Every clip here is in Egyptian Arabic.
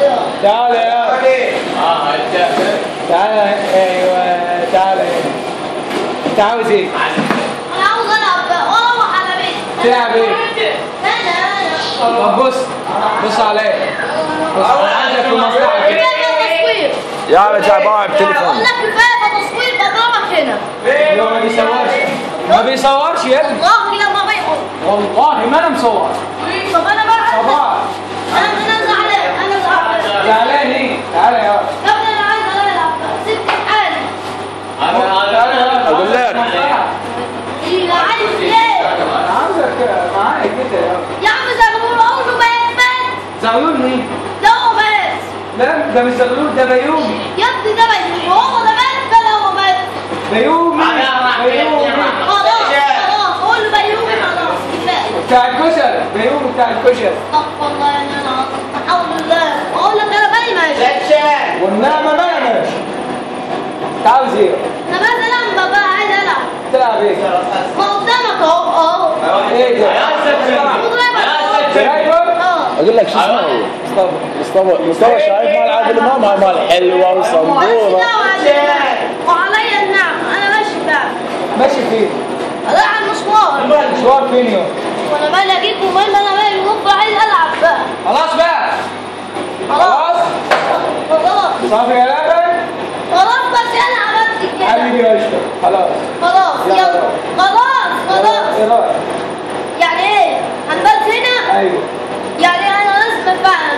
تعالى يا تعالى ايوه تعالى هنا انت عاوز ايه؟ انا عاوز العب واروح على بيتي تلعب ايه؟ لا لا طب بص بص عليا بص انا عايزك في مصلحه كده كفايه تصوير يا على جاي باع اقول بتليفون لك كفايه تصوير بضربك هنا هو ما بيصورش ما بيصورش يا ابني والله لما بيقول والله ما انا مصور طب انا بقى صباح انا انا زعلان انا زعلان زعلان ايه؟ تعالى يا ولد. يا ابني انا عايز العب سيبني في حالي تعالى يا ولد. أقول لك. مصلحة. ايه لا عايز ليه انا عاوزك معايا كده يا ولد. يا عم زغلول اقول له بيت بيت زغلول مين؟ ده هو بيت لا ده مش زغلول ده بيومي يا ابني ده بيت هو ده بيت ده هو بيت بيومي بيومي خلاص خلاص قول له بيومي خلاص كفايه بتاع الكشري بيومي بتاع الكشري استغفر الله يا انا الحمد لله اقول لك انا بالي ماشي والنعمة ما انا ماشي انت عاوز ايه؟ انا بس العب بابا عايز العب تلعب ايه؟ ما قدامك اهو اهو ايه ده؟ درايفر؟ اه اقول لك شو اسمه هو مصطفى مصطفى مصطفى شايف مال عادل امام هاي مال حلوه مالكش وصندوره دعوه عليك. وعليا النعم انا ماشي بتاعك ماشي فين؟ رايح على المشوار مشوار فين يوم؟ وانا مالي اجيب ومال انا مالي ونفر عايز العب بقى خلاص بقى خلاص خلاص خلاص صافي يا لبن خلاص بس العب بس كده حبيبي يا قشطة خلاص خلاص يلا. يلا خلاص خلاص ايه رايك؟ يعني ايه هنبات هنا ايوه يعني انا لازم افهم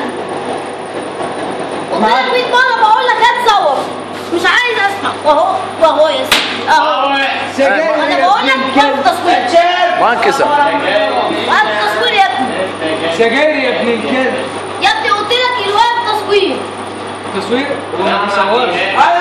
قلت معاك. لك 100 مره بقول لك اتصور مش عايز اسمع واهو واهو يا سيدي اهو انا بقول لك وقت تصوير ما انكسر وقت تصوير يا ابني سجاير يا ابن الكلب يا ابني قلت لك الوقت تصوير تصوير وما بيصورش